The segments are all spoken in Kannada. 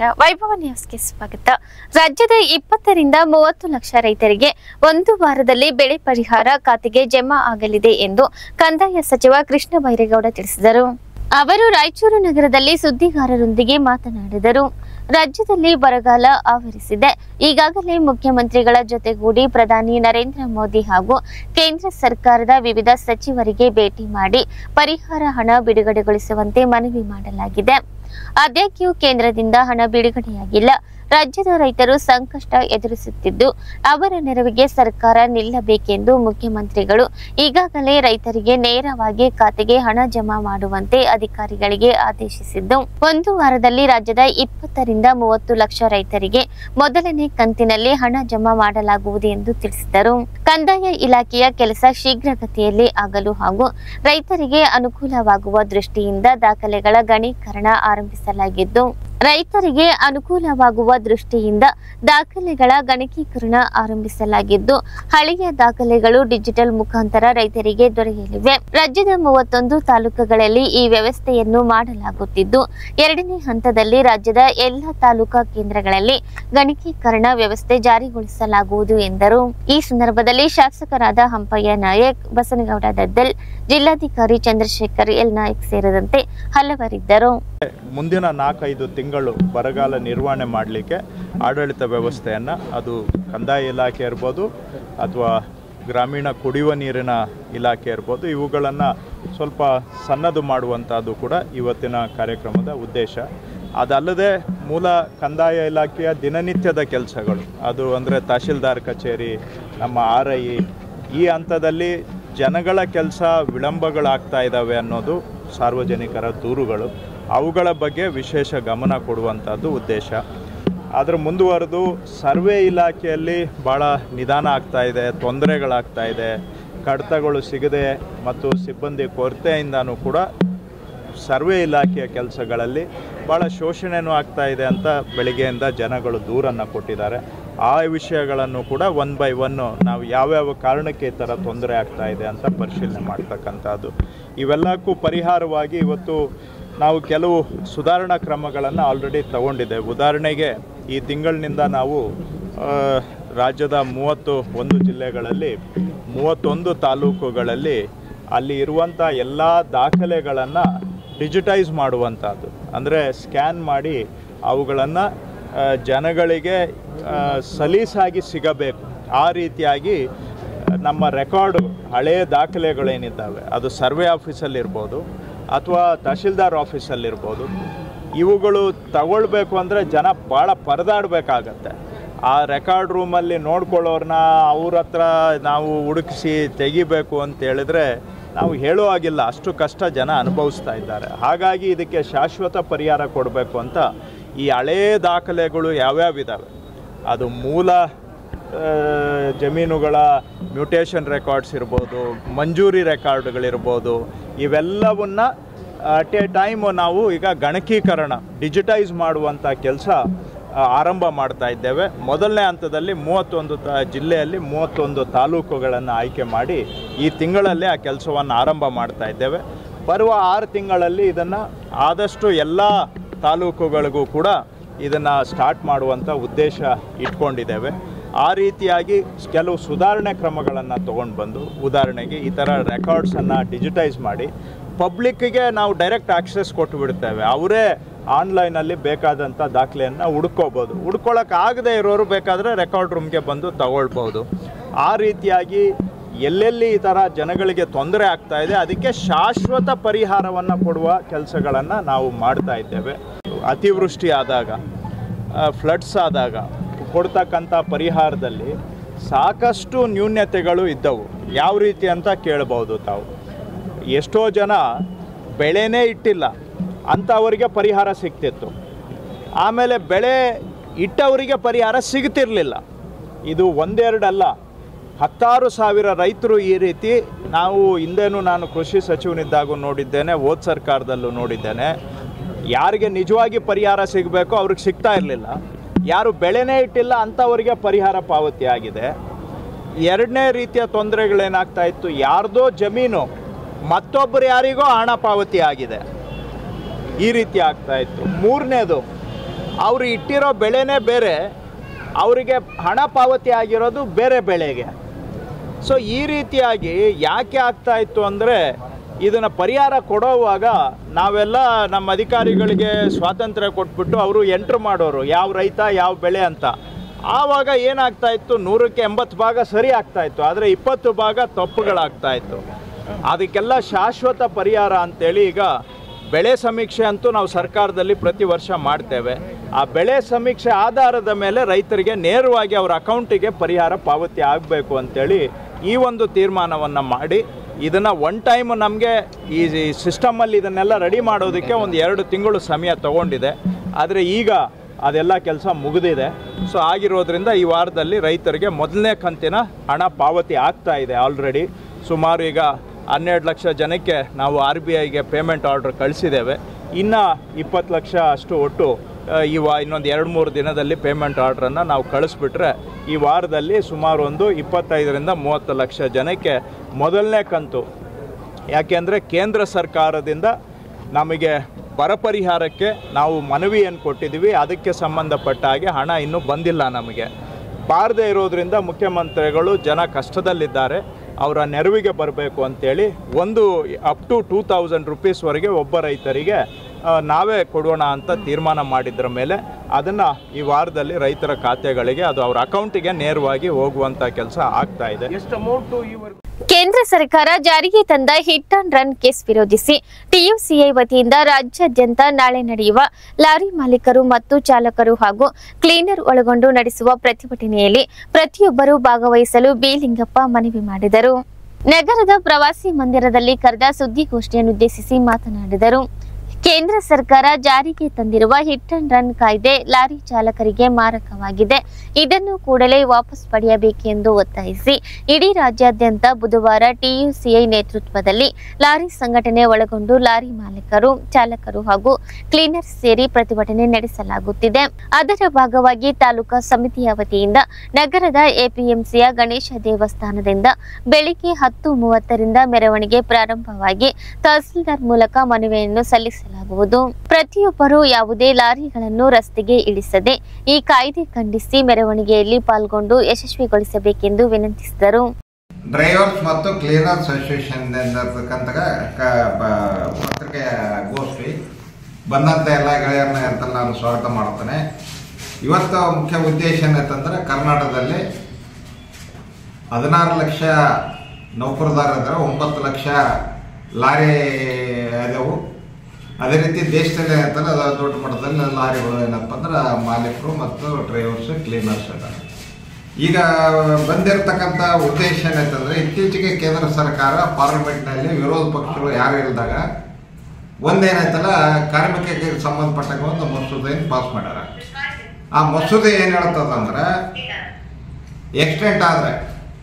ನಮಸ್ಕಾರ ವೈಭವ ನ್ಯೂಸ್ಗೆ ಸ್ವಾಗತ ರಾಜ್ಯದ ಇಪ್ಪತ್ತರಿಂದ ಮೂವತ್ತು ಲಕ್ಷ ರೈತರಿಗೆ ಒಂದು ವಾರದಲ್ಲಿ ಬೆಳೆ ಪರಿಹಾರ ಖಾತೆಗೆ ಜಮಾ ಆಗಲಿದೆ ಎಂದು ಕಂದಾಯ ಸಚಿವ ಕೃಷ್ಣ ಬೈರೇಗೌಡ ತಿಳಿಸಿದರು ಅವರು ರಾಯಚೂರು ನಗರದಲ್ಲಿ ಸುದ್ದಿಗಾರರೊಂದಿಗೆ ಮಾತನಾಡಿದರು ರಾಜ್ಯದಲ್ಲಿ ಬರಗಾಲ ಆವರಿಸಿದೆ ಈಗಾಗಲೇ ಮುಖ್ಯಮಂತ್ರಿಗಳ ಜೊತೆಗೂಡಿ ಪ್ರಧಾನಿ ನರೇಂದ್ರ ಮೋದಿ ಹಾಗೂ ಕೇಂದ್ರ ಸರ್ಕಾರದ ವಿವಿಧ ಸಚಿವರಿಗೆ ಭೇಟಿ ಮಾಡಿ ಪರಿಹಾರ ಹಣ ಬಿಡುಗಡೆಗೊಳಿಸುವಂತೆ ಮನವಿ ಮಾಡಲಾಗಿದೆ ಆದಾಗ್ಯೂ ಕೇಂದ್ರದಿಂದ ಹಣ ಬಿಡುಗಡೆಯಾಗಿಲ್ಲ ರಾಜ್ಯದ ರೈತರು ಸಂಕಷ್ಟ ಎದುರಿಸುತ್ತಿದ್ದು ಅವರ ನೆರವಿಗೆ ಸರ್ಕಾರ ನಿಲ್ಲಬೇಕೆಂದು ಮುಖ್ಯಮಂತ್ರಿಗಳು ಈಗಾಗಲೇ ರೈತರಿಗೆ ನೇರವಾಗಿ ಖಾತೆಗೆ ಹಣ ಜಮಾ ಮಾಡುವಂತೆ ಅಧಿಕಾರಿಗಳಿಗೆ ಆದೇಶಿಸಿದ್ದು ಒಂದು ವಾರದಲ್ಲಿ ರಾಜ್ಯದ ಇಪ್ಪತ್ತರಿಂದ ಮೂವತ್ತು ಲಕ್ಷ ರೈತರಿಗೆ ಮೊದಲನೇ ಕಂತಿನಲ್ಲಿ ಹಣ ಜಮಾ ಮಾಡಲಾಗುವುದು ಎಂದು ತಿಳಿಸಿದರು ಕಂದಾಯ ಇಲಾಖೆಯ ಕೆಲಸ ಶೀಘ್ರಗತಿಯಲ್ಲಿ ಆಗಲು ಹಾಗೂ ರೈತರಿಗೆ ಅನುಕೂಲವಾಗುವ ದೃಷ್ಟಿಯಿಂದ ದಾಖಲೆಗಳ ಗಣೀಕರಣ ಆರಂಭಿಸಲಾಗಿದ್ದು ರೈತರಿಗೆ ಅನುಕೂಲವಾಗುವ ದೃಷ್ಟಿಯಿಂದ ದಾಖಲೆಗಳ ಗಣಕೀಕರಣ ಆರಂಭಿಸಲಾಗಿದ್ದು ಹಳೆಯ ದಾಖಲೆಗಳು ಡಿಜಿಟಲ್ ಮುಖಾಂತರ ರೈತರಿಗೆ ದೊರೆಯಲಿವೆ ರಾಜ್ಯದ ಮೂವತ್ತೊಂದು ತಾಲೂಕುಗಳಲ್ಲಿ ಈ ವ್ಯವಸ್ಥೆಯನ್ನು ಮಾಡಲಾಗುತ್ತಿದ್ದು ಎರಡನೇ ಹಂತದಲ್ಲಿ ರಾಜ್ಯದ ಎಲ್ಲ ತಾಲೂಕಾ ಕೇಂದ್ರಗಳಲ್ಲಿ ಗಣಕೀಕರಣ ವ್ಯವಸ್ಥೆ ಜಾರಿಗೊಳಿಸಲಾಗುವುದು ಎಂದರು ಈ ಸಂದರ್ಭದಲ್ಲಿ ಶಾಸಕರಾದ ಹಂಪಯ್ಯ ನಾಯಕ್ ಬಸನಗೌಡ ದದ್ದಲ್ ಜಿಲ್ಲಾಧಿಕಾರಿ ಚಂದ್ರಶೇಖರ್ ಎಲ್ ನಾಯಕ್ ಸೇರಿದಂತೆ ಹಲವರಿದ್ದರು ಮುಂದಿನ ನಾಲ್ಕೈದು ತಿಂಗಳು ಬರಗಾಲ ನಿರ್ವಹಣೆ ಮಾಡಲಿಕ್ಕೆ ಆಡಳಿತ ವ್ಯವಸ್ಥೆಯನ್ನು ಅದು ಕಂದಾಯ ಇಲಾಖೆ ಇರ್ಬೋದು ಅಥವಾ ಗ್ರಾಮೀಣ ಕುಡಿಯುವ ನೀರಿನ ಇಲಾಖೆ ಇರ್ಬೋದು ಇವುಗಳನ್ನು ಸ್ವಲ್ಪ ಸಣ್ಣದು ಮಾಡುವಂಥದ್ದು ಕೂಡ ಇವತ್ತಿನ ಕಾರ್ಯಕ್ರಮದ ಉದ್ದೇಶ ಅದಲ್ಲದೆ ಮೂಲ ಕಂದಾಯ ಇಲಾಖೆಯ ದಿನನಿತ್ಯದ ಕೆಲಸಗಳು ಅದು ಅಂದರೆ ತಹಶೀಲ್ದಾರ್ ಕಚೇರಿ ನಮ್ಮ ಆರ್ ಐ ಈ ಹಂತದಲ್ಲಿ ಜನಗಳ ಕೆಲಸ ವಿಳಂಬಗಳಾಗ್ತಾ ಇದ್ದಾವೆ ಅನ್ನೋದು ಸಾರ್ವಜನಿಕರ ದೂರುಗಳು ಅವುಗಳ ಬಗ್ಗೆ ವಿಶೇಷ ಗಮನ ಕೊಡುವಂಥದ್ದು ಉದ್ದೇಶ ಅದರ ಮುಂದುವರೆದು ಸರ್ವೆ ಇಲಾಖೆಯಲ್ಲಿ ಭಾಳ ನಿಧಾನ ಆಗ್ತಾ ಇದೆ ತೊಂದರೆಗಳಾಗ್ತಾ ಇದೆ ಕಡತಗಳು ಸಿಗದೆ ಮತ್ತು ಸಿಬ್ಬಂದಿ ಕೊರತೆಯಿಂದನೂ ಕೂಡ ಸರ್ವೆ ಇಲಾಖೆಯ ಕೆಲಸಗಳಲ್ಲಿ ಭಾಳ ಶೋಷಣೆನೂ ಆಗ್ತಾ ಇದೆ ಅಂತ ಬೆಳಿಗ್ಗೆಯಿಂದ ಜನಗಳು ದೂರನ್ನು ಕೊಟ್ಟಿದ್ದಾರೆ ಆ ವಿಷಯಗಳನ್ನು ಕೂಡ ಒನ್ ಬೈ ಒನ್ನು ನಾವು ಯಾವ್ಯಾವ ಕಾರಣಕ್ಕೆ ಈ ಥರ ತೊಂದರೆ ಆಗ್ತಾ ಇದೆ ಅಂತ ಪರಿಶೀಲನೆ ಮಾಡ್ತಕ್ಕಂಥದ್ದು ಇವೆಲ್ಲಕ್ಕೂ ಪರಿಹಾರವಾಗಿ ಇವತ್ತು ನಾವು ಕೆಲವು ಸುಧಾರಣಾ ಕ್ರಮಗಳನ್ನು ಆಲ್ರೆಡಿ ತಗೊಂಡಿದ್ದೇವೆ ಉದಾಹರಣೆಗೆ ಈ ತಿಂಗಳಿನಿಂದ ನಾವು ಆ, ರಾಜ್ಯದ ಮೂವತ್ತು ಒಂದು ಜಿಲ್ಲೆಗಳಲ್ಲಿ ಮೂವತ್ತೊಂದು ತಾಲೂಕುಗಳಲ್ಲಿ ಅಲ್ಲಿ ಇರುವಂಥ ಎಲ್ಲ ದಾಖಲೆಗಳನ್ನು ಡಿಜಿಟೈಸ್ ಮಾಡುವಂಥದ್ದು ಅಂದರೆ ಸ್ಕ್ಯಾನ್ ಮಾಡಿ ಅವುಗಳನ್ನು ಜನಗಳಿಗೆ ಆ, ಸಲೀಸಾಗಿ ಸಿಗಬೇಕು ಆ ರೀತಿಯಾಗಿ ನಮ್ಮ ರೆಕಾರ್ಡು ಹಳೆಯ ದಾಖಲೆಗಳೇನಿದ್ದಾವೆ ಅದು ಸರ್ವೆ ಆಫೀಸಲ್ಲಿರ್ಬೋದು ಅಥವಾ ತಹಶೀಲ್ದಾರ್ ಆಫೀಸಲ್ಲಿರ್ಬೋದು ಇವುಗಳು ತಗೊಳ್ಬೇಕು ಅಂದರೆ ಜನ ಭಾಳ ಪರದಾಡಬೇಕಾಗತ್ತೆ ಆ ರೆಕಾರ್ಡ್ ರೂಮಲ್ಲಿ ನೋಡ್ಕೊಳ್ಳೋರನ್ನ ಅವ್ರ ಹತ್ರ ನಾವು ಹುಡುಕಿಸಿ ತೆಗಿಬೇಕು ಅಂತ ಹೇಳಿದ್ರೆ ನಾವು ಹೇಳೋ ಹಾಗಿಲ್ಲ ಅಷ್ಟು ಕಷ್ಟ ಜನ ಅನುಭವಿಸ್ತಾ ಇದ್ದಾರೆ ಹಾಗಾಗಿ ಇದಕ್ಕೆ ಶಾಶ್ವತ ಪರಿಹಾರ ಕೊಡಬೇಕು ಅಂತ ಈ ಹಳೇ ದಾಖಲೆಗಳು ಯಾವ್ಯಾವ ಇದ್ದಾವೆ ಅದು ಮೂಲ ಆ, ಜಮೀನುಗಳ ಮ್ಯೂಟೇಷನ್ ರೆಕಾರ್ಡ್ಸ್ ಇರ್ಬೋದು ಮಂಜೂರಿ ರೆಕಾರ್ಡ್ಗಳಿರ್ಬೋದು ಇವೆಲ್ಲವನ್ನ ಅಟ್ ಎ ಟೈಮು ನಾವು ಈಗ ಗಣಕೀಕರಣ ಡಿಜಿಟೈಸ್ ಮಾಡುವಂಥ ಕೆಲಸ ಆರಂಭ ಮಾಡ್ತಾ ಇದ್ದೇವೆ ಮೊದಲನೇ ಹಂತದಲ್ಲಿ ಮೂವತ್ತೊಂದು ತ ಜಿಲ್ಲೆಯಲ್ಲಿ ಮೂವತ್ತೊಂದು ತಾಲೂಕುಗಳನ್ನು ಆಯ್ಕೆ ಮಾಡಿ ಈ ತಿಂಗಳಲ್ಲೇ ಆ ಕೆಲಸವನ್ನು ಆರಂಭ ಮಾಡ್ತಾ ಇದ್ದೇವೆ ಬರುವ ಆರು ತಿಂಗಳಲ್ಲಿ ಇದನ್ನು ಆದಷ್ಟು ಎಲ್ಲ ತಾಲೂಕುಗಳಿಗೂ ಕೂಡ ಇದನ್ನು ಸ್ಟಾರ್ಟ್ ಮಾಡುವಂಥ ಉದ್ದೇಶ ಇಟ್ಕೊಂಡಿದ್ದೇವೆ ಆ ರೀತಿಯಾಗಿ ಕೆಲವು ಸುಧಾರಣೆ ಕ್ರಮಗಳನ್ನು ತೊಗೊಂಡು ಬಂದು ಉದಾಹರಣೆಗೆ ಈ ಥರ ರೆಕಾರ್ಡ್ಸನ್ನು ಡಿಜಿಟೈಸ್ ಮಾಡಿ ಪಬ್ಲಿಕ್ಕಿಗೆ ನಾವು ಡೈರೆಕ್ಟ್ ಆಕ್ಸೆಸ್ ಕೊಟ್ಟು ಬಿಡ್ತೇವೆ ಅವರೇ ಆನ್ಲೈನಲ್ಲಿ ಬೇಕಾದಂಥ ದಾಖಲೆಯನ್ನು ಹುಡ್ಕೋಬೋದು ಹುಡ್ಕೊಳ್ಳೋಕೆ ಆಗದೇ ಇರೋರು ಬೇಕಾದರೆ ರೆಕಾರ್ಡ್ ರೂಮ್ಗೆ ಬಂದು ತಗೊಳ್ಬೋದು ಆ ರೀತಿಯಾಗಿ ಎಲ್ಲೆಲ್ಲಿ ಈ ಥರ ಜನಗಳಿಗೆ ತೊಂದರೆ ಆಗ್ತಾ ಇದೆ ಅದಕ್ಕೆ ಶಾಶ್ವತ ಪರಿಹಾರವನ್ನು ಕೊಡುವ ಕೆಲಸಗಳನ್ನು ನಾವು ಮಾಡ್ತಾ ಇದ್ದೇವೆ ಅತಿವೃಷ್ಟಿ ಆದಾಗ ಫ್ಲಡ್ಸ್ ಆದಾಗ ಕೊಡ್ತಕ್ಕಂಥ ಪರಿಹಾರದಲ್ಲಿ ಸಾಕಷ್ಟು ನ್ಯೂನ್ಯತೆಗಳು ಇದ್ದವು ಯಾವ ರೀತಿ ಅಂತ ಕೇಳ್ಬೋದು ತಾವು ಎಷ್ಟೋ ಜನ ಬೆಳೆನೇ ಇಟ್ಟಿಲ್ಲ ಅಂಥವರಿಗೆ ಪರಿಹಾರ ಸಿಗ್ತಿತ್ತು ಆಮೇಲೆ ಬೆಳೆ ಇಟ್ಟವರಿಗೆ ಪರಿಹಾರ ಸಿಗ್ತಿರ್ಲಿಲ್ಲ ಇದು ಒಂದೆರಡಲ್ಲ ಹತ್ತಾರು ಸಾವಿರ ರೈತರು ಈ ರೀತಿ ನಾವು ಹಿಂದೆನೂ ನಾನು ಕೃಷಿ ಸಚಿವನಿದ್ದಾಗೂ ನೋಡಿದ್ದೇನೆ ಹೋದ ಸರ್ಕಾರದಲ್ಲೂ ನೋಡಿದ್ದೇನೆ ಯಾರಿಗೆ ನಿಜವಾಗಿ ಪರಿಹಾರ ಸಿಗಬೇಕೋ ಅವ್ರಿಗೆ ಸಿಗ್ತಾ ಇರಲಿಲ್ಲ ಯಾರು ಬೆಳೆನೇ ಇಟ್ಟಿಲ್ಲ ಅಂಥವರಿಗೆ ಪರಿಹಾರ ಪಾವತಿ ಆಗಿದೆ ಎರಡನೇ ರೀತಿಯ ತೊಂದರೆಗಳೇನಾಗ್ತಾ ಇತ್ತು ಯಾರ್ದೋ ಜಮೀನು ಮತ್ತೊಬ್ಬರು ಯಾರಿಗೋ ಹಣ ಪಾವತಿ ಆಗಿದೆ ಈ ರೀತಿ ಆಗ್ತಾ ಇತ್ತು ಮೂರನೇದು ಅವರು ಇಟ್ಟಿರೋ ಬೆಳೆನೇ ಬೇರೆ ಅವರಿಗೆ ಹಣ ಪಾವತಿ ಆಗಿರೋದು ಬೇರೆ ಬೆಳೆಗೆ ಸೊ ಈ ರೀತಿಯಾಗಿ ಯಾಕೆ ಆಗ್ತಾ ಇತ್ತು ಅಂದರೆ ಇದನ್ನು ಪರಿಹಾರ ಕೊಡೋವಾಗ ನಾವೆಲ್ಲ ನಮ್ಮ ಅಧಿಕಾರಿಗಳಿಗೆ ಸ್ವಾತಂತ್ರ್ಯ ಕೊಟ್ಬಿಟ್ಟು ಅವರು ಎಂಟ್ರ್ ಮಾಡೋರು ಯಾವ ರೈತ ಯಾವ ಬೆಳೆ ಅಂತ ಆವಾಗ ಏನಾಗ್ತಾ ಇತ್ತು ನೂರಕ್ಕೆ ಎಂಬತ್ತು ಭಾಗ ಸರಿ ಆಗ್ತಾ ಇತ್ತು ಆದರೆ ಇಪ್ಪತ್ತು ಭಾಗ ತಪ್ಪುಗಳಾಗ್ತಾ ಇತ್ತು ಅದಕ್ಕೆಲ್ಲ ಶಾಶ್ವತ ಪರಿಹಾರ ಅಂತೇಳಿ ಈಗ ಬೆಳೆ ಸಮೀಕ್ಷೆ ಅಂತೂ ನಾವು ಸರ್ಕಾರದಲ್ಲಿ ಪ್ರತಿ ವರ್ಷ ಮಾಡ್ತೇವೆ ಆ ಬೆಳೆ ಸಮೀಕ್ಷೆ ಆಧಾರದ ಮೇಲೆ ರೈತರಿಗೆ ನೇರವಾಗಿ ಅವರ ಅಕೌಂಟಿಗೆ ಪರಿಹಾರ ಪಾವತಿ ಆಗಬೇಕು ಅಂತೇಳಿ ಈ ಒಂದು ತೀರ್ಮಾನವನ್ನು ಮಾಡಿ ಇದನ್ನು ಒನ್ ಟೈಮ್ ನಮಗೆ ಈ ಸಿಸ್ಟಮಲ್ಲಿ ಇದನ್ನೆಲ್ಲ ರೆಡಿ ಮಾಡೋದಕ್ಕೆ ಒಂದು ಎರಡು ತಿಂಗಳು ಸಮಯ ತಗೊಂಡಿದೆ ಆದರೆ ಈಗ ಅದೆಲ್ಲ ಕೆಲಸ ಮುಗಿದಿದೆ ಸೊ ಆಗಿರೋದ್ರಿಂದ ಈ ವಾರದಲ್ಲಿ ರೈತರಿಗೆ ಮೊದಲನೇ ಕಂತಿನ ಹಣ ಪಾವತಿ ಆಗ್ತಾ ಇದೆ ಆಲ್ರೆಡಿ ಸುಮಾರು ಈಗ ಹನ್ನೆರಡು ಲಕ್ಷ ಜನಕ್ಕೆ ನಾವು ಆರ್ ಬಿ ಐಗೆ ಪೇಮೆಂಟ್ ಆರ್ಡ್ರ್ ಕಳಿಸಿದ್ದೇವೆ ಇನ್ನು ಇಪ್ಪತ್ತು ಲಕ್ಷ ಅಷ್ಟು ಒಟ್ಟು ಆ, ಈ ವಾ ಇನ್ನೊಂದು ಎರಡು ಮೂರು ದಿನದಲ್ಲಿ ಪೇಮೆಂಟ್ ಆರ್ಡ್ರನ್ನು ನಾವು ಕಳಿಸ್ಬಿಟ್ರೆ ಈ ವಾರದಲ್ಲಿ ಸುಮಾರು ಒಂದು ಇಪ್ಪತ್ತೈದರಿಂದ ಮೂವತ್ತು ಲಕ್ಷ ಜನಕ್ಕೆ ಮೊದಲನೇ ಕಂತು ಯಾಕೆಂದರೆ ಕೇಂದ್ರ ಸರ್ಕಾರದಿಂದ ನಮಗೆ ಬರ ಪರಿಹಾರಕ್ಕೆ ನಾವು ಮನವಿಯನ್ನು ಕೊಟ್ಟಿದ್ದೀವಿ ಅದಕ್ಕೆ ಸಂಬಂಧಪಟ್ಟ ಹಾಗೆ ಹಣ ಇನ್ನೂ ಬಂದಿಲ್ಲ ನಮಗೆ ಬಾರದೇ ಇರೋದ್ರಿಂದ ಮುಖ್ಯಮಂತ್ರಿಗಳು ಜನ ಕಷ್ಟದಲ್ಲಿದ್ದಾರೆ ಅವರ ನೆರವಿಗೆ ಬರಬೇಕು ಅಂತೇಳಿ ಒಂದು ಅಪ್ ಟು ಟೂ ತೌಸಂಡ್ ರುಪೀಸ್ವರೆಗೆ ಒಬ್ಬ ರೈತರಿಗೆ ಆ, ನಾವೇ ಕೊಡೋಣ ಅಂತ ತೀರ್ಮಾನ ಮಾಡಿದ್ರ ಮೇಲೆ ಅದನ್ನು ಈ ವಾರದಲ್ಲಿ ರೈತರ ಖಾತೆಗಳಿಗೆ ಅದು ಅವರ ಅಕೌಂಟಿಗೆ ನೇರವಾಗಿ ಹೋಗುವಂಥ ಕೆಲಸ ಆಗ್ತಾ ಇದೆ ಎಷ್ಟು ಅಮೌಂಟು ಈವರೆಗೂ ಕೇಂದ್ರ ಸರ್ಕಾರ ಜಾರಿಗೆ ತಂದ ಹಿಟ್ ಅಂಡ್ ರನ್ ಕೇಸ್ ವಿರೋಧಿಸಿ ಟಿಯುಸಿಐ ವತಿಯಿಂದ ರಾಜ್ಯಾದ್ಯಂತ ನಾಳೆ ನಡೆಯುವ ಲಾರಿ ಮಾಲೀಕರು ಮತ್ತು ಚಾಲಕರು ಹಾಗೂ ಕ್ಲೀನರ್ ಒಳಗೊಂಡು ನಡೆಸುವ ಪ್ರತಿಭಟನೆಯಲ್ಲಿ ಪ್ರತಿಯೊಬ್ಬರೂ ಭಾಗವಹಿಸಲು ಬಿ ಲಿಂಗಪ್ಪ ಮನವಿ ಮಾಡಿದರು ನಗರದ ಪ್ರವಾಸಿ ಮಂದಿರದಲ್ಲಿ ಕರೆದ ಸುದ್ದಿಗೋಷ್ಠಿಯನ್ನುದ್ದೇಶಿಸಿ ಮಾತನಾಡಿದರು ಕೇಂದ್ರ ಸರ್ಕಾರ ಜಾರಿಗೆ ತಂದಿರುವ ಹಿಟ್ ಅಂಡ್ ರನ್ ಕಾಯ್ದೆ ಲಾರಿ ಚಾಲಕರಿಗೆ ಮಾರಕವಾಗಿದೆ ಇದನ್ನು ಕೂಡಲೇ ವಾಪಸ್ ಪಡೆಯಬೇಕೆಂದು ಒತ್ತಾಯಿಸಿ ಇಡೀ ರಾಜ್ಯಾದ್ಯಂತ ಬುಧವಾರ ಟಿಯುಸಿಐ ನೇತೃತ್ವದಲ್ಲಿ ಲಾರಿ ಸಂಘಟನೆ ಒಳಗೊಂಡು ಲಾರಿ ಮಾಲೀಕರು ಚಾಲಕರು ಹಾಗೂ ಕ್ಲೀನರ್ಸ್ ಸೇರಿ ಪ್ರತಿಭಟನೆ ನಡೆಸಲಾಗುತ್ತಿದೆ ಅದರ ಭಾಗವಾಗಿ ತಾಲೂಕಾ ಸಮಿತಿಯ ವತಿಯಿಂದ ನಗರದ ಎಪಿಎಂಸಿಯ ಗಣೇಶ ದೇವಸ್ಥಾನದಿಂದ ಬೆಳಿಗ್ಗೆ ಹತ್ತು ಮೂವತ್ತರಿಂದ ಮೆರವಣಿಗೆ ಪ್ರಾರಂಭವಾಗಿ ತಹಸೀಲ್ದಾರ್ ಮೂಲಕ ಮನವಿಯನ್ನು ಸಲ್ಲಿಸಲಾಗುವುದು ಪ್ರತಿಯೊಬ್ಬರು ಯಾವುದೇ ಲಾರಿಗಳನ್ನು ರಸ್ತೆಗೆ ಇಳಿಸದೆ ಈ ಕಾಯ್ದೆ ಖಂಡಿಸಿ ಮೆರವಣಿಗೆಯಲ್ಲಿ ಪಾಲ್ಗೊಂಡು ಯಶಸ್ವಿಗೊಳಿಸಬೇಕೆಂದು ವಿನಂತಿಸಿದರು ಡ್ರೈವರ್ಸ್ ಮತ್ತು ಕ್ಲೀನರ್ಸ್ ಅಸೋಸಿಯೇಷನ್ ಇರ್ತಕ್ಕಂಥ ಕ- ಬ- ಪತ್ರಿಕೆಯ ಗೋಷ್ಠಿ ಬಂದಂಥ ಎಲ್ಲ ಗೆಳೆಯರನ್ನ ಅಂತ ನಾನು ಸ್ವಾಗತ ಮಾಡ್ತೇನೆ ಇವತ್ತು ಮುಖ್ಯ ಉದ್ದೇಶ ಏನಂತಂದ್ರೆ ಕರ್ನಾಟಕದಲ್ಲಿ ಹದಿನಾರು ಲಕ್ಷ ನೌಕರದಾರಿದ್ದಾರೆ ಒಂಬತ್ತು ಲಕ್ಷ ಲಾರಿ ಇದಾವು ಅದೇ ರೀತಿ ದೇಶದಲ್ಲಿ ಏನಂತಂದ್ರೆ ಅದು ದೊಡ್ಡ ಮಟ್ಟದಲ್ಲಿ ಲಾರಿಗಳು ಏನಪ್ಪ ಅಂದ್ರೆ ಮಾಲೀಕರು ಮತ್ತು ಡ್ರೈವರ್ಸ್ ಕ್ಲೀನರ್ಸ್ ಇದ್ದಾರೆ ಈಗ ಬಂದಿರತಕ್ಕಂಥ ಉದ್ದೇಶ ಏನಂತಂದ್ರೆ ಇತ್ತೀಚೆಗೆ ಕೇಂದ್ರ ಸರ್ಕಾರ ಪಾರ್ಲಿಮೆಂಟ್ನಲ್ಲಿ ವಿರೋಧ ಪಕ್ಷಗಳು ಯಾರು ಇಲ್ದಾಗ ಒಂದೇನಾಯ್ತಲ್ಲ ಕಾರ್ಮಿಕರಿಗೆ ಸಂಬಂಧಪಟ್ಟಂಗೆ ಒಂದು ಮಸೂದೆಯನ್ನು ಪಾಸ್ ಮಾಡ್ಯಾರ ಆ ಮಸೂದೆ ಏನು ಹೇಳ್ತದಂದ್ರೆ ಎಕ್ಸ್ಟೆಂಟ್ ಆದರೆ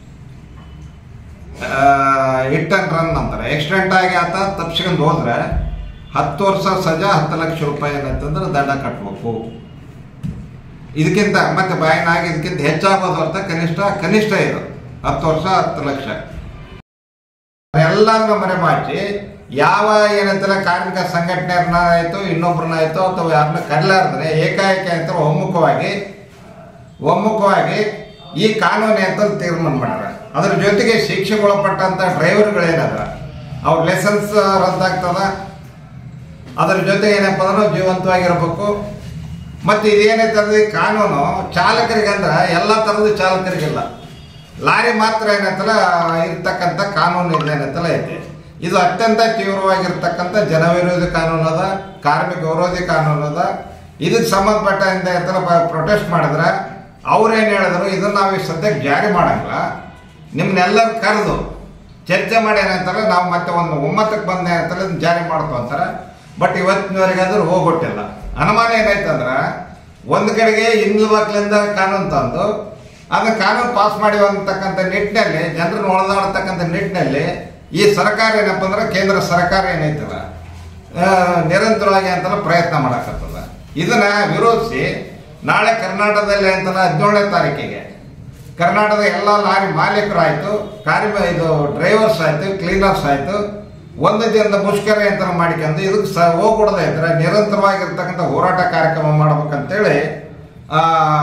ಹಿಟ್ ಅಂಡ್ ರನ್ ಅಂತಾರೆ ಎಕ್ಸ್ಟೆಂಟ್ ಆಗಿ ಆತ ತಪ್ಸ್ಕೊಂಡು ಹೋದ್ರೆ ಹತ್ತು ವರ್ಷ ಸಜಾ ಹತ್ತು ಲಕ್ಷ ರೂಪಾಯಿ ಏನಂತಂದ್ರೆ ದಂಡ ಕಟ್ಟಬೇಕು ಇದಕ್ಕಿಂತ ಮತ್ತೆ ಬಾಯಿನಾಗಿ ಇದಕ್ಕಿಂತ ಹೆಚ್ಚಾಗೋದು ಹೊರತ ಕನಿಷ್ಠ ಕನಿಷ್ಠ ಇದು ಹತ್ತು ವರ್ಷ ಹತ್ತು ಲಕ್ಷ ಎಲ್ಲಾನು ಮರೆಮಾಚಿ ಯಾವ ಏನಂತಾರೆ ಕಾರ್ಮಿಕ ಸಂಘಟನೆಯನ್ನ ಆಯ್ತು ಇನ್ನೊಬ್ರನ್ನ ಆಯ್ತು ಅಥವಾ ಯಾರನ್ನ ಕಡ್ಲಾರ್ದ್ರೆ ಏಕಾಏಕಿ ಅಂತ ಒಮ್ಮುಖವಾಗಿ ಒಮ್ಮುಖವಾಗಿ ಈ ಕಾನೂನು ಅಂತ ತೀರ್ಮಾನ ಮಾಡ್ಯಾರ ಅದ್ರ ಜೊತೆಗೆ ಶಿಕ್ಷೆಗೊಳಪಟ್ಟಂತ ಡ್ರೈವರ್ಗಳೇನದ ಅವ್ರ ಲೈಸೆನ್ಸ್ ರದ್ದಾಗ್ತದ ಅದ್ರ ಜೊತೆ ಏನಪ್ಪ ಅಂದ್ರೆ ಜೀವಂತವಾಗಿರ್ಬೇಕು ಮತ್ತೆ ಇದೇನೈತಂದ್ರೆ ಈ ಕಾನೂನು ಚಾಲಕರಿಗಂದ್ರೆ ಎಲ್ಲ ಥರದ ಚಾಲಕರಿಗಿಲ್ಲ ಲಾರಿ ಮಾತ್ರ ಏನಂತಲ್ಲ ಇರ್ತಕ್ಕಂಥ ಕಾನೂನು ಇದೇನಂತಲ್ಲ ಐತೆ ಇದು ಅತ್ಯಂತ ತೀವ್ರವಾಗಿರ್ತಕ್ಕಂಥ ಜನವಿರೋಧಿ ಕಾನೂನು ಅದ ಕಾರ್ಮಿಕ ವಿರೋಧಿ ಕಾನೂನು ಅದ ಇದಕ್ಕೆ ಸಂಬಂಧಪಟ್ಟಂತ ಏನಂತಲ್ಲ ಪ್ರೊಟೆಸ್ಟ್ ಮಾಡಿದ್ರೆ ಅವ್ರೇನು ಹೇಳಿದ್ರು ಇದನ್ನ ನಾವು ಈ ಸದ್ಯಕ್ಕೆ ಜಾರಿ ಮಾಡಂಗಿಲ್ಲ ನಿಮ್ಮನ್ನೆಲ್ಲರೂ ಕರೆದು ಚರ್ಚೆ ಮಾಡಿ ಏನಂತಾರೆ ನಾವು ಮತ್ತೆ ಒಂದು ಒಮ್ಮತಕ್ಕೆ ಬಂದ ಏನಂತಾರೆ ಇದನ್ನ ಜಾರಿ ಮಾಡ್ತು ಅಂತಾರೆ ಬಟ್ ಇವತ್ತಿನವರೆಗಾದ್ರೂ ಹೋಗ್ಬಿಟ್ಟಿಲ್ಲ ಅನುಮಾನ ಏನಾಯ್ತಂದ್ರೆ ಒಂದು ಕಡೆಗೆ ಹಿಂದ್ಲು ಮಕ್ಕಳಿಂದ ಕಾನೂನು ತಂದು ಅದನ್ನ ಕಾನೂನು ಪಾಸ್ ಮಾಡಿ ಅಂತಕ್ಕಂಥ ನಿಟ್ಟಿನಲ್ಲಿ ಜನರನ್ನು ಒಳದಾಡ್ತಕ್ಕಂಥ ನಿಟ್ಟಿನಲ್ಲಿ ಈ ಸರ್ಕಾರ ಏನಪ್ಪ ಅಂದ್ರೆ ಕೇಂದ್ರ ಸರ್ಕಾರ ಏನೈತಲ್ಲ ಆ, ನಿರಂತರವಾಗಿ ಅಂತಲ್ಲ ಪ್ರಯತ್ನ ಮಾಡಕತ್ತದ ಇದನ್ನ ವಿರೋಧಿಸಿ ನಾಳೆ ಕರ್ನಾಟಕದಲ್ಲಿ ಅಂತಲ್ಲ ಹದಿನೇಳನೇ ತಾರೀಕಿಗೆ ಕರ್ನಾಟಕದ ಎಲ್ಲ ಲಾರಿ ಮಾಲೀಕರು ಆಯ್ತು ಕಾರ್ಮಿ ಇದು ಡ್ರೈವರ್ಸ್ ಆಯ್ತು ಕ್ಲೀನರ್ಸ್ ಆಯ್ತು ಒಂದು ದಿನದ ಮುಷ್ಕರ ಅಂತ ಮಾಡ್ಕೊಂಡು ಇದಕ್ಕೆ ಸ ಹೋಗ್ಬಿಡದೆ ಇದ್ರೆ ನಿರಂತರವಾಗಿರ್ತಕ್ಕಂಥ ಹೋರಾಟ ಕಾರ್ಯಕ್ರಮ ಮಾಡ್ಬೇಕಂತೇಳಿ ಆ,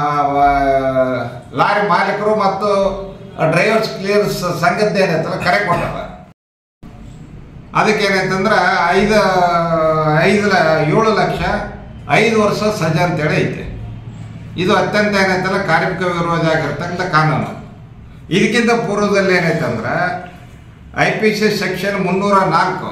ವ- ಲಾರಿ ಮಾಲೀಕರು ಮತ್ತು ಡ್ರೈವರ್ಸ್ ಕ್ಲಿಯರ್ಸ್ ಸಂಘದ ಏನೈತಲ್ಲ ಕರೆ ಕೊಟ್ಟಾರ ಅದಕ್ಕೆ ಏನೈತಂದ್ರೆ ಐದು ಐದು ಲ ಏಳು ಲಕ್ಷ ಐದು ವರ್ಷ ಸಜಾ ಅಂತೇಳಿ ಐತೆ ಇದು ಅತ್ಯಂತ ಏನೈತಲ್ಲ ಕಾರ್ಮಿಕ ವಿರೋಧಿ ಆಗಿರ್ತಕ್ಕಂಥ ಕಾನೂನು ಇದಕ್ಕಿಂತ ಪೂರ್ವದಲ್ಲಿ ಏನೈತಂದ್ರೆ ಐ ಪಿ ಸಿ ಸೆಕ್ಷನ್ ಮುನ್ನೂರ ನಾಲ್ಕು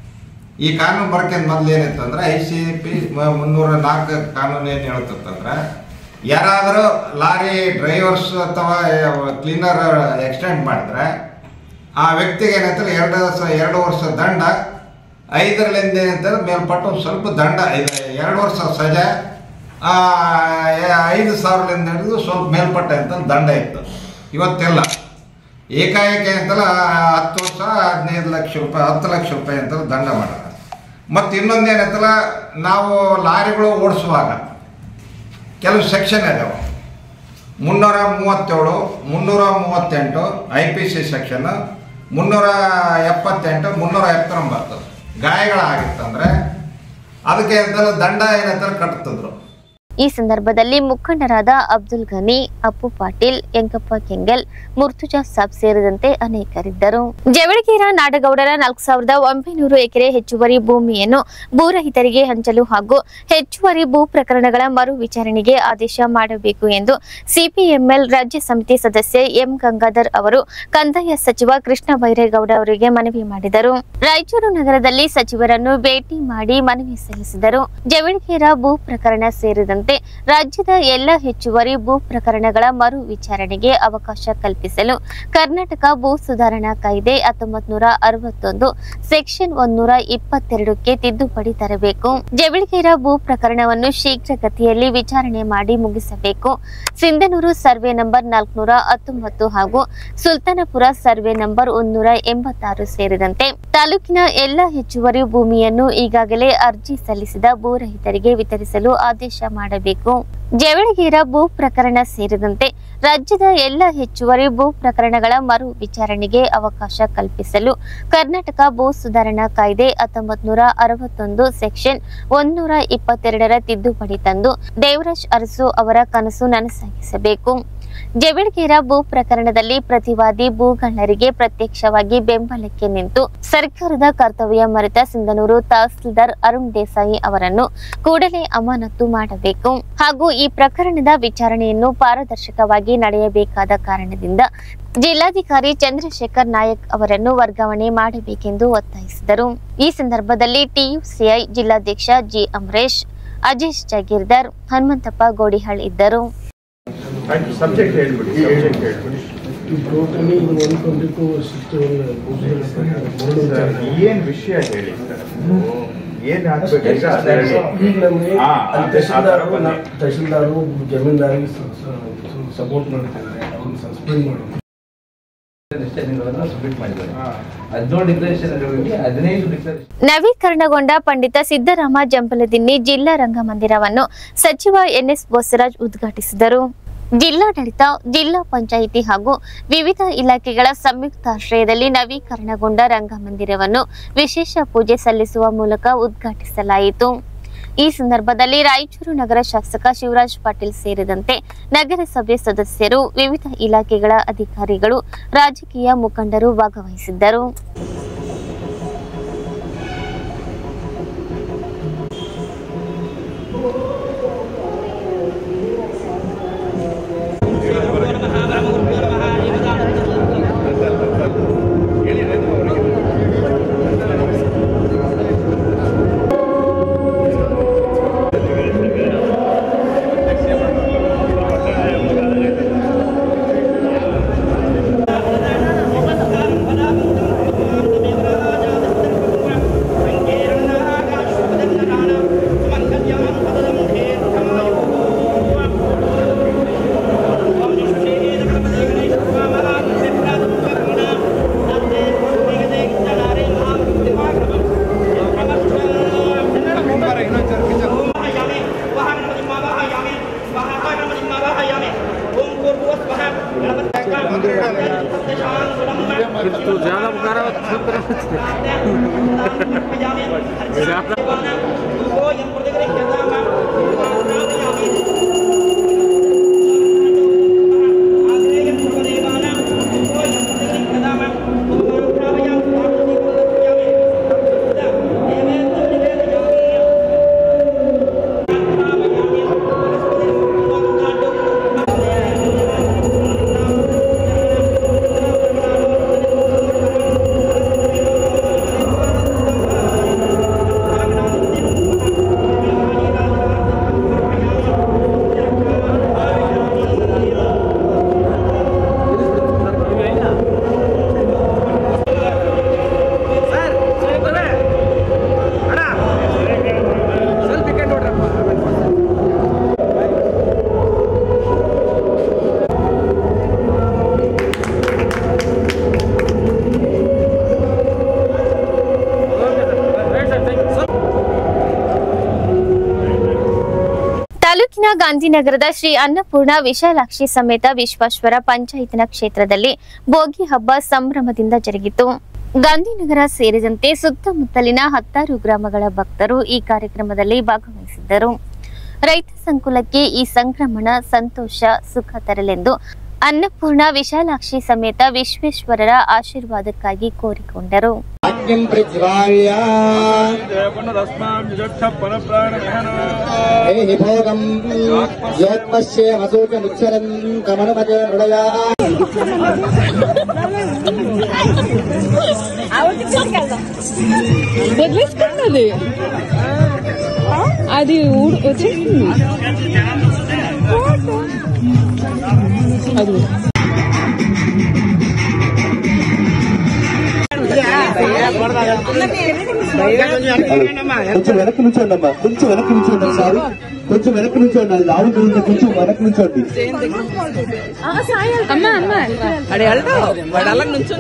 ಈ ಕಾನೂನು ಬರ್ಕೊಂಡು ಮೊದಲು ಏನೈತಂದ್ರೆ ಐ ಸಿ ಪಿ ಮುನ್ನೂರ ನಾಲ್ಕು ಕಾನೂನು ಏನು ಹೇಳ್ತಂದ್ರೆ ಯಾರಾದರೂ ಲಾರಿ ಡ್ರೈವರ್ಸ್ ಅಥವಾ ಕ್ಲೀನರ್ ಎಕ್ಸ್ಟೆಂಡ್ ಮಾಡಿದ್ರೆ ಆ ವ್ಯಕ್ತಿಗೆ ಏನಂತಾರೆ ಎರಡು ವರ್ಷ ಎರಡು ವರ್ಷ ದಂಡ ಐದರಲ್ಲಿಂದ ಏನಂತಾರೆ ಮೇಲ್ಪಟ್ಟು ಒಂದ್ ಸ್ವಲ್ಪ ದಂಡ ಇದು ಎರಡು ವರ್ಷ ಸಜಾ ಆ, ಎ- ಐದು ಸಾವಿರದಿಂದ ಹಿಡಿದು ಸ್ವಲ್ಪ ಮೇಲ್ಪಟ್ಟ ಅಂತ ದಂಡ ಇತ್ತು ಇವತ್ತೆಲ್ಲ ಏಕಾಏಕಿ ಅಂತಲ್ಲ ಹತ್ತು ವರ್ಷ ಹದಿನೈದು ಲಕ್ಷ ರೂಪಾಯಿ ಹತ್ತು ಲಕ್ಷ ರೂಪಾಯಿ ಅಂತ ದಂಡ ಮಾಡೋದು ಮತ್ತು ಇನ್ನೊಂದು ಏನಂತಲ್ಲ ನಾವು ಲಾರಿಗಳು ಓಡಿಸುವಾಗ ಕೆಲವು ಸೆಕ್ಷನ್ ಇದಾವೆ ಮುನ್ನೂರ ಮೂವತ್ತೇಳು ಮುನ್ನೂರ ಮೂವತ್ತೆಂಟು ಐ ಪಿ ಸಿ ಸೆಕ್ಷನ್ ಮುನ್ನೂರ ಎಪ್ಪತ್ತೆಂಟು ಮುನ್ನೂರ ಎಪ್ಪತ್ತೊಂಬತ್ತು ಗಾಯಗಳಾಗಿತ್ತಂದ್ರೆ ಅದಕ್ಕೆ ಅಂತಲ್ಲ ದಂಡ ಏನಂತಾರೆ ಕಟ್ತಿದ್ರು ಈ ಸಂದರ್ಭದಲ್ಲಿ ಮುಖಂಡರಾದ ಅಬ್ದುಲ್ ಘನಿ ಅಪ್ಪು ಪಾಟೀಲ್ ಯಂಕಪ್ಪ ಕೆಂಗಲ್ ಮುರ್ತುಜಾ ಸಾಬ್ ಸೇರಿದಂತೆ ಅನೇಕರಿದ್ದರು ಜವಳಗೀರ ನಾಡಗೌಡರ ನಾಲ್ಕು ಸಾವಿರದ ಒಂಬೈನೂರು ಎಕರೆ ಹೆಚ್ಚುವರಿ ಭೂಮಿಯನ್ನು ಭೂರಹಿತರಿಗೆ ಹಂಚಲು ಹಾಗೂ ಹೆಚ್ಚುವರಿ ಭೂ ಪ್ರಕರಣಗಳ ಮರು ವಿಚಾರಣೆಗೆ ಆದೇಶ ಮಾಡಬೇಕು ಎಂದು ಸಿಪಿಎಂಎಲ್ ರಾಜ್ಯ ಸಮಿತಿ ಸದಸ್ಯ ಎಂ ಗಂಗಾಧರ್ ಅವರು ಕಂದಾಯ ಸಚಿವ ಕೃಷ್ಣ ಬೈರೇಗೌಡ ಅವರಿಗೆ ಮನವಿ ಮಾಡಿದರು ರಾಯಚೂರು ನಗರದಲ್ಲಿ ಸಚಿವರನ್ನು ಭೇಟಿ ಮಾಡಿ ಮನವಿ ಸಲ್ಲಿಸಿದರು ಜವಳಗೀರ ಭೂ ಪ್ರಕರಣ ಸೇರಿದಂತೆ ರಾಜ್ಯದ ಎಲ್ಲ ಹೆಚ್ಚುವರಿ ಭೂ ಪ್ರಕರಣಗಳ ಮರು ವಿಚಾರಣೆಗೆ ಅವಕಾಶ ಕಲ್ಪಿಸಲು ಕರ್ನಾಟಕ ಭೂ ಸುಧಾರಣಾ ಕಾಯ್ದೆ ಹತ್ತೊಂಬತ್ ನೂರ ಅರವತ್ತೊಂದು ಸೆಕ್ಷನ್ ಒಂದೂರ ಇಪ್ಪತ್ತೆರಡಕ್ಕೆ ತಿದ್ದುಪಡಿ ತರಬೇಕು ಜವಳಗೀರ ಭೂ ಪ್ರಕರಣವನ್ನು ಶೀಘ್ರಗತಿಯಲ್ಲಿ ವಿಚಾರಣೆ ಮಾಡಿ ಮುಗಿಸಬೇಕು ಸಿಂಧನೂರು ಸರ್ವೆ ನಂಬರ್ ನಾಲ್ಕುನೂರ ಹತ್ತೊಂಬತ್ತು ಹಾಗೂ ಸುಲ್ತಾನಪುರ ಸರ್ವೆ ನಂಬರ್ ಒಂದೂರ ಎಂಬತ್ತಾರು ಸೇರಿದಂತೆ ತಾಲೂಕಿನ ಎಲ್ಲ ಹೆಚ್ಚುವರಿ ಭೂಮಿಯನ್ನು ಈಗಾಗಲೇ ಅರ್ಜಿ ಸಲ್ಲಿಸಿದ ಭೂರಹಿತರಿಗೆ ವಿತರಿಸಲು ಆದೇಶ ಮಾಡಬೇಕು ಜವಳಗೀರ ಭೂ ಪ್ರಕರಣ ಸೇರಿದಂತೆ ರಾಜ್ಯದ ಎಲ್ಲ ಹೆಚ್ಚುವರಿ ಭೂ ಪ್ರಕರಣಗಳ ಮರು ವಿಚಾರಣೆಗೆ ಅವಕಾಶ ಕಲ್ಪಿಸಲು ಕರ್ನಾಟಕ ಭೂ ಸುಧಾರಣಾ ಕಾಯ್ದೆ ಹತ್ತೊಂಬತ್ ನೂರ ಅರವತ್ತೊಂದು ಸೆಕ್ಷನ್ ಒಂದೂರ ಇಪ್ಪತ್ತೆರಡರ ತಿದ್ದುಪಡಿ ತಂದು ದೇವರಾಜ್ ಅರಸು ಅವರ ಕನಸು ನನಸಾಗಿಸಬೇಕು ಜವಳಗೀರ ಭೂ ಪ್ರಕರಣದಲ್ಲಿ ಪ್ರತಿವಾದಿ ಭೂಗಳ್ಳರಿಗೆ ಪ್ರತ್ಯಕ್ಷವಾಗಿ ಬೆಂಬಲಕ್ಕೆ ನಿಂತು ಸರ್ಕಾರದ ಕರ್ತವ್ಯ ಮರೆತ ಸಿಂಧನೂರು ತಹಸೀಲ್ದಾರ್ ಅರುಣ್ ದೇಸಾಯಿ ಅವರನ್ನು ಕೂಡಲೇ ಅಮಾನತು ಮಾಡಬೇಕು ಹಾಗೂ ಈ ಪ್ರಕರಣದ ವಿಚಾರಣೆಯನ್ನು ಪಾರದರ್ಶಕವಾಗಿ ನಡೆಯಬೇಕಾದ ಕಾರಣದಿಂದ ಜಿಲ್ಲಾಧಿಕಾರಿ ಚಂದ್ರಶೇಖರ್ ನಾಯಕ್ ಅವರನ್ನು ವರ್ಗಾವಣೆ ಮಾಡಬೇಕೆಂದು ಒತ್ತಾಯಿಸಿದರು ಈ ಸಂದರ್ಭದಲ್ಲಿ ಟಿಯುಸಿಐ ಜಿಲ್ಲಾಧ್ಯಕ್ಷ ಜಿ ಅಮರೇಶ್ ಅಜೇಶ್ ಜಾಗೀರ್ದಾರ್ ಹನುಮಂತಪ್ಪ ಗೋಡಿಹಾಳ್ ಇದ್ದರು ಸಬ್ಜೆಕ್ಟ್ ಹೇಳ್ಬಿಡಿ ಸಬ್ಜೆಕ್ಟ್ ಹೇಳ್ಬಿಡಿ ಟೋಟಲಿ ಇದು one twenty two sixty one ಏನ್ ವಿಷಯ ಹೇಳಿ ಸರ್ ಏನ್ ಆಗ್ಬೇಕು ಈಗ ಅದ್ ಹೇಳಿ. ಈಗ ನಮಗೆ ಹಾ, ಅಲ್ಲಿ ಅದೇ ಆ ಥರ ತಹಶೀಲ್ದಾರು ಬನ್ನಿ. ತಹಶೀಲ್ದಾರು ಜಮೀನ್ದಾರಿಗೆ ಸಪೋರ್ಟ್ ಮಾಡ್ತಿದ್ದಾರೆ ಅವ್ರನ್ನ ಸಸ್ಪೆಂಡ್ ಮಾಡೋದು ಡಿಕ್ಲರೇಷನ್ಗಳನ್ನು ಸಬ್ಮಿಟ್ ಮಾಡಿದ್ದಾರೆ ಹಾ. ಹದಿನೇಳು ಡಿಕ್ಲರೇಷನ್ಗಳಿಗೆ ಹದಿನೈದು ಡಿಕ್ಲರೇಷನ್ ನವೀಕರಣಗೊಂಡ ಪಂಡಿತ ಸಿದ್ದರಾಮ ಜಂಪಲದಿನ್ನಿ ಜಿಲ್ಲಾ ರಂಗಮಂದಿರವನ್ನು ಸಚಿವ ಎನ್ಎಸ್ ಬಸವರಾಜ್ ಉದ್ಘಾಟಿಸಿದರು ಜಿಲ್ಲಾಡಳಿತ ಜಿಲ್ಲಾ ಪಂಚಾಯಿತಿ ಹಾಗೂ ವಿವಿಧ ಇಲಾಖೆಗಳ ಸಂಯುಕ್ತಾಶ್ರಯದಲ್ಲಿ ನವೀಕರಣಗೊಂಡ ರಂಗಮಂದಿರವನ್ನು ವಿಶೇಷ ಪೂಜೆ ಸಲ್ಲಿಸುವ ಮೂಲಕ ಉದ್ಘಾಟಿಸಲಾಯಿತು ಈ ಸಂದರ್ಭದಲ್ಲಿ ರಾಯಚೂರು ನಗರ ಶಾಸಕ ಶಿವರಾಜ್ ಪಾಟೀಲ್ ಸೇರಿದಂತೆ ನಗರಸಭೆ ಸದಸ್ಯರು ವಿವಿಧ ಇಲಾಖೆಗಳ ಅಧಿಕಾರಿಗಳು ರಾಜಕೀಯ ಮುಖಂಡರು ಭಾಗವಹಿಸಿದ್ದರು ಓಂ ತಾಲೂಕಿನ ಗಾಂಧಿನಗರದ ಶ್ರೀ ಅನ್ನಪೂರ್ಣ ವಿಶಾಲಾಕ್ಷಿ ಸಮೇತ ವಿಶ್ವೇಶ್ವರ ಪಂಚಾಯತಿನ ಕ್ಷೇತ್ರದಲ್ಲಿ ಬೋಗಿ ಹಬ್ಬ ಸಂಭ್ರಮದಿಂದ ಜರುಗಿತು ಗಾಂಧಿನಗರ ಸೇರಿದಂತೆ ಸುತ್ತಮುತ್ತಲಿನ ಹತ್ತಾರು ಗ್ರಾಮಗಳ ಭಕ್ತರು ಈ ಕಾರ್ಯಕ್ರಮದಲ್ಲಿ ಭಾಗವಹಿಸಿದ್ದರು ರೈತ ಸಂಕುಲಕ್ಕೆ ಈ ಸಂಕ್ರಮಣ ಸಂತೋಷ ಸುಖ ತರಲೆಂದು ಅನ್ನಪೂರ್ಣ ವಿಶಾಲಾಕ್ಷಿ ಸಮೇತ ವಿಶ್ವೇಶ್ವರರ ಆಶೀರ್ವಾದಕ್ಕಾಗಿ ಕೋರಿಕೊಂಡರು ಅಗ್ನಿಂ ಪ್ರಜ್ವಾಲ್ಯ ದೇಹಿ ಭೋಗಂ ಯೋತ್ಪಶ್ಯೇ ಮಸೂಚ ಮುಚ್ಚರಂ ಕಮಲಮಜ ಮೃಳಯ వదిలేసుకున్నది అది ఊడు వచ్చేసింది అది కొంచెం వెనక్కి నుంచోండి అమ్మా కొంచెం వెనక్కి నుంచోండి ఒకసారి కొంచెం వెనక్కి నుంచోండి అది లావు ఉంది కొంచెం వెనక్కి నుంచోండి అమ్మ అమ్మ అడే వెళ్తావు వాడు అలా నుంచో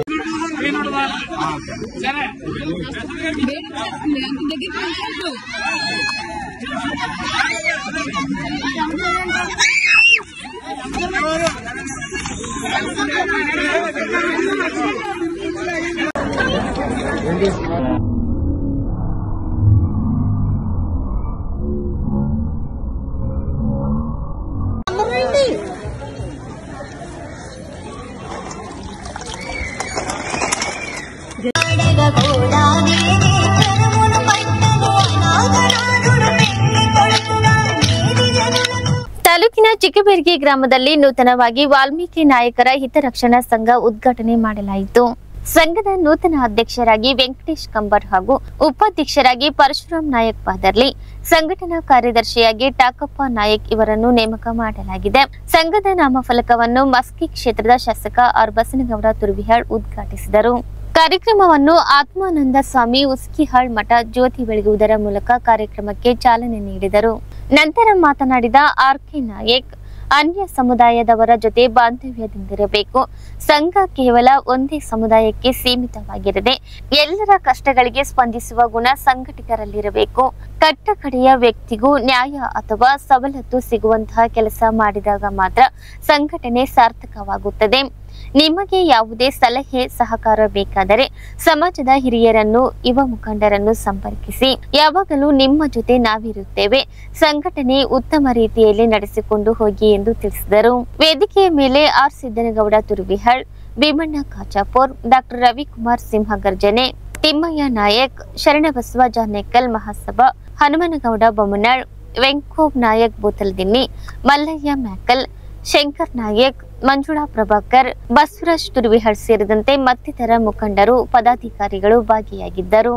ತಾಲೂಕಿನ ಚಿಕ್ಕಬೇರ್ಗಿ ಗ್ರಾಮದಲ್ಲಿ ನೂತನವಾಗಿ ವಾಲ್ಮೀಕಿ ನಾಯಕರ ಹಿತರಕ್ಷಣಾ ಸಂಘ ಉದ್ಘಾಟನೆ ಮಾಡಲಾಯಿತು ಸಂಘದ ನೂತನ ಅಧ್ಯಕ್ಷರಾಗಿ ವೆಂಕಟೇಶ್ ಕಂಬರ್ ಹಾಗೂ ಉಪಾಧ್ಯಕ್ಷರಾಗಿ ಪರಶುರಾಮ್ ನಾಯಕ್ ಪಾದರ್ಲಿ ಸಂಘಟನಾ ಕಾರ್ಯದರ್ಶಿಯಾಗಿ ಟಾಕಪ್ಪ ನಾಯಕ್ ಇವರನ್ನು ನೇಮಕ ಮಾಡಲಾಗಿದೆ ಸಂಘದ ನಾಮಫಲಕವನ್ನು ಮಸ್ಕಿ ಕ್ಷೇತ್ರದ ಶಾಸಕ ಆರ್ ಬಸನಗೌಡ ತುರ್ವಿಹಾಳ್ ಉದ್ಘಾಟಿಸಿದರು ಕಾರ್ಯಕ್ರಮವನ್ನು ಆತ್ಮಾನಂದ ಸ್ವಾಮಿ ಉಸ್ಕಿಹಾಳ್ ಮಠ ಜ್ಯೋತಿ ಬೆಳಗುವುದರ ಮೂಲಕ ಕಾರ್ಯಕ್ರಮಕ್ಕೆ ಚಾಲನೆ ನೀಡಿದರು ನಂತರ ಮಾತನಾಡಿದ ಆರ್ ಕೆ ನಾಯಕ್ ಅನ್ಯ ಸಮುದಾಯದವರ ಜೊತೆ ಬಾಂಧವ್ಯದಿಂದಿರಬೇಕು ಸಂಘ ಕೇವಲ ಒಂದೇ ಸಮುದಾಯಕ್ಕೆ ಸೀಮಿತವಾಗಿರದೆ ಎಲ್ಲರ ಕಷ್ಟಗಳಿಗೆ ಸ್ಪಂದಿಸುವ ಗುಣ ಸಂಘಟಕರಲ್ಲಿರಬೇಕು ಕಟ್ಟಕಡೆಯ ವ್ಯಕ್ತಿಗೂ ನ್ಯಾಯ ಅಥವಾ ಸವಲತ್ತು ಸಿಗುವಂತಹ ಕೆಲಸ ಮಾಡಿದಾಗ ಮಾತ್ರ ಸಂಘಟನೆ ಸಾರ್ಥಕವಾಗುತ್ತದೆ ನಿಮಗೆ ಯಾವುದೇ ಸಲಹೆ ಸಹಕಾರ ಬೇಕಾದರೆ ಸಮಾಜದ ಹಿರಿಯರನ್ನು ಯುವ ಮುಖಂಡರನ್ನು ಸಂಪರ್ಕಿಸಿ ಯಾವಾಗಲೂ ನಿಮ್ಮ ಜೊತೆ ನಾವಿರುತ್ತೇವೆ ಸಂಘಟನೆ ಉತ್ತಮ ರೀತಿಯಲ್ಲಿ ನಡೆಸಿಕೊಂಡು ಹೋಗಿ ಎಂದು ತಿಳಿಸಿದರು ವೇದಿಕೆಯ ಮೇಲೆ ಆರ್ ಸಿದ್ದನಗೌಡ ತುರುವಿಹಳ್ ಭೀಮಣ್ಣ ಕಾಚಾಪುರ್ ಡಾಕ್ಟರ್ ರವಿಕುಮಾರ್ ಸಿಂಹಗರ್ಜನೆ ತಿಮ್ಮಯ್ಯ ನಾಯಕ್ ಶರಣಬಸವ ಜಾನೇಕಲ್ ಮಹಾಸಭಾ ಹನುಮನಗೌಡ ಬೊಮ್ಮನಾಳ್ ವೆಂಕೋಬ್ ನಾಯಕ್ ಬೋತಲ್ದಿನ್ನಿ ಮಲ್ಲಯ್ಯ ಮ್ಯಾಕಲ್ ಶಂಕರ್ ನಾಯಕ್ ಮಂಜುಳಾ ಪ್ರಭಾಕರ್ ಬಸವರಾಜ್ ತುರುವಿಹಳ್ ಸೇರಿದಂತೆ ಮತ್ತಿತರ ಮುಖಂಡರು ಪದಾಧಿಕಾರಿಗಳು ಭಾಗಿಯಾಗಿದ್ದರು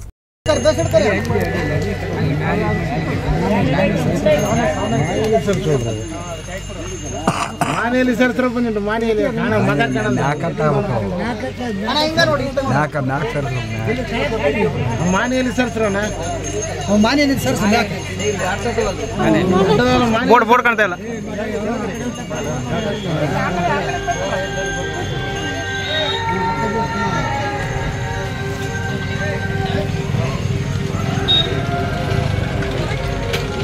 ಮಾನೆಯಲ್ಲಿ ಸರ್ಸ್ರ ಬಂದಿಟ್ಟು ಮಾನೆಯಲ್ಲಿ ಕಾಣ ಮಗ ಮಾನೆಯಲ್ಲಿ ಸರ್ಸ್ರಣ ಮಾನೆಯಲ್ಲಿ ಸರ್ಸ್ ಬೋರ್ಡ್ ಬೋರ್ಡ್ ಕಾಣ್ತಾ ಇಲ್ಲ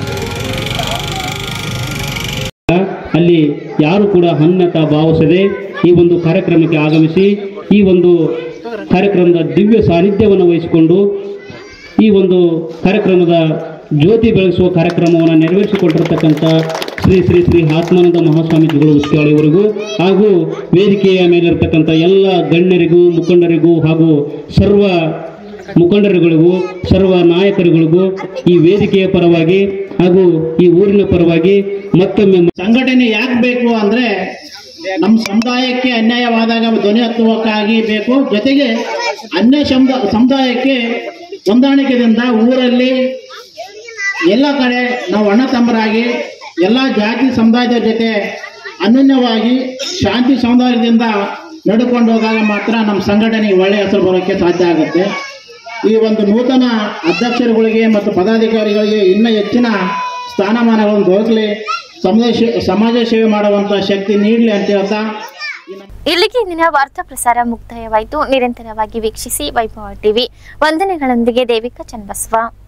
ಅಲ್ಲಿ ಯಾರು ಕೂಡ ಹನ್ನತ ಭಾವಿಸದೆ ಈ ಒಂದು ಕಾರ್ಯಕ್ರಮಕ್ಕೆ ಆಗಮಿಸಿ ಈ ಒಂದು ಕಾರ್ಯಕ್ರಮದ ದಿವ್ಯ ಸಾನ್ನಿಧ್ಯವನ್ನು ವಹಿಸಿಕೊಂಡು ಈ ಒಂದು ಕಾರ್ಯಕ್ರಮದ ಜ್ಯೋತಿ ಬೆಳಗಿಸುವ ಕಾರ್ಯಕ್ರಮವನ್ನು ನೆರವೇರಿಸಿಕೊಂಡಿರತಕ್ಕಂಥ ಶ್ರೀ ಶ್ರೀ ಶ್ರೀ ಆತ್ಮಾನಂದ ಮಹಾಸ್ವಾಮೀಜಿಗಳು ಉಸ್ಕಾಳಿಯವರಿಗೂ ಹಾಗೂ ವೇದಿಕೆಯ ಮೇಲಿರತಕ್ಕಂಥ ಎಲ್ಲ ಗಣ್ಯರಿಗೂ ಮುಖಂಡರಿಗೂ ಹಾಗೂ ಸರ್ವ ಮುಖಂಡರುಗಳಿಗೂ ಸರ್ವ ನಾಯಕರುಗಳಿಗೂ ಈ ವೇದಿಕೆಯ ಪರವಾಗಿ ಹಾಗೂ ಈ ಊರಿನ ಪರವಾಗಿ ಮತ್ತೊಮ್ಮೆ ಸಂಘಟನೆ ಯಾಕೆ ಬೇಕು ಅಂದ್ರೆ ನಮ್ಮ ಸಮುದಾಯಕ್ಕೆ ಅನ್ಯಾಯವಾದಾಗ ಧ್ವನಿ ಎತ್ತುವಕ್ಕಾಗಿ ಬೇಕು ಜೊತೆಗೆ ಅನ್ಯ ಸಮುದ ಸಮುದಾಯಕ್ಕೆ ಹೊಂದಾಣಿಕೆದಿಂದ ಊರಲ್ಲಿ ಎಲ್ಲ ಕಡೆ ನಾವು ಅಣ್ಣ ತಮ್ಮರಾಗಿ ಎಲ್ಲ ಜಾತಿ ಸಮುದಾಯದ ಜೊತೆ ಅನನ್ಯವಾಗಿ ಶಾಂತಿ ಸೌಂದರ್ಯದಿಂದ ನಡ್ಕೊಂಡು ಹೋದಾಗ ಮಾತ್ರ ನಮ್ಮ ಸಂಘಟನೆಗೆ ಒಳ್ಳೆಯ ಹೆಸರು ಬರೋಕ್ಕೆ ಸಾಧ್ಯ ಆಗುತ್ತೆ ಈ ಒಂದು ನೂತನ ಅಧ್ಯಕ್ಷರುಗಳಿಗೆ ಮತ್ತು ಪದಾಧಿಕಾರಿಗಳಿಗೆ ಇನ್ನೂ ಹೆಚ್ಚಿನ ಸ್ಥಾನಮಾನಗಳನ್ನು ದೊರಕಲಿ ಸಮಾಜ ಸೇ- ಸಮಾಜ ಸೇವೆ ಮಾಡುವಂಥ ಶಕ್ತಿ ನೀಡಲಿ ಅಂತ ಹೇಳ್ತಾ ಇಲ್ಲಿಗೆ ಇಂದಿನ ವಾರ್ತಾ ಪ್ರಸಾರ ಮುಕ್ತಾಯವಾಯಿತು ನಿರಂತರವಾಗಿ ವೀಕ್ಷಿಸಿ ವೈಭವ ಟಿವಿ ವಂದನೆಗಳೊಂದಿಗೆ ದೇವಿಕಾ ಚನ್ನಬಸವ